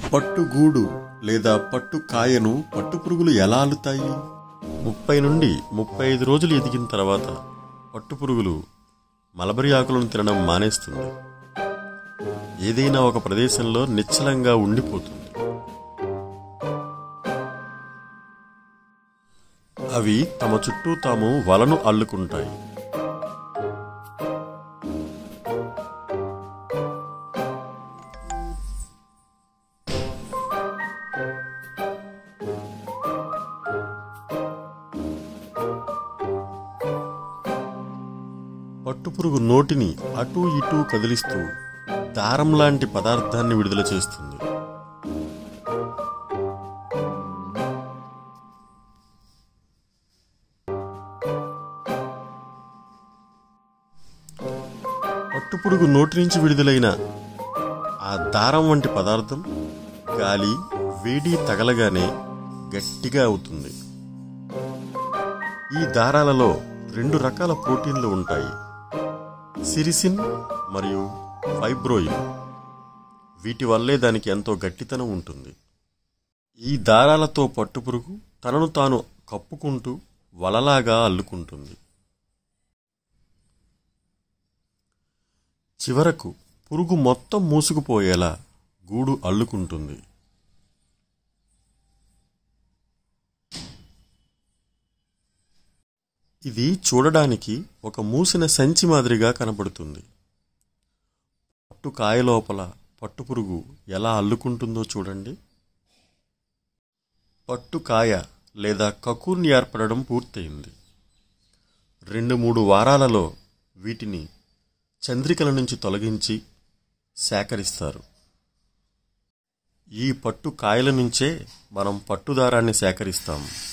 పట్టుగూడు లేదా పట్టు కాయను పట్టుపురుగులు ఎలా అల్లుతాయి ముప్పై నుండి ముప్పై ఐదు రోజులు ఎదిగిన తర్వాత పట్టుపురుగులు మలబరి ఆకులను తినడం మానేస్తుంది ఏదైనా ఒక ప్రదేశంలో నిశ్చలంగా ఉండిపోతుంది అవి తమ చుట్టూ తాము వలను అల్లుకుంటాయి పట్టుపురుగు నోటిని అటూ ఇటూ కదిలిస్తూ దారం లాంటి పదార్థాన్ని విడుదల చేస్తుంది పట్టుపురుగు నోటి నుంచి విడుదలైన ఆ దారం వంటి పదార్థం గాలి వేడి తగలగానే గట్టిగా అవుతుంది ఈ దారాలలో రెండు రకాల ప్రోటీన్లు ఉంటాయి సిరిసిన్ మరియు ఫైబ్రోయిన్ వీటి వల్లే దానికి ఎంతో గట్టితనం ఉంటుంది ఈ దారాలతో పట్టుపురుగు తనను తాను కప్పుకుంటూ వలలాగా అల్లుకుంటుంది చివరకు పురుగు మొత్తం మూసుకుపోయేలా గూడు అల్లుకుంటుంది ఇది చూడడానికి ఒక మూసిన సంచి మాదిరిగా కనబడుతుంది పట్టు కాయ లోపల పట్టుపురుగు ఎలా అల్లుకుంటుందో చూడండి పట్టు కాయ లేదా కకూర్ని ఏర్పడడం పూర్తయింది రెండు మూడు వారాలలో వీటిని చంద్రికల నుంచి తొలగించి సేకరిస్తారు ఈ పట్టు కాయల నుంచే మనం పట్టుదారాన్ని సేకరిస్తాము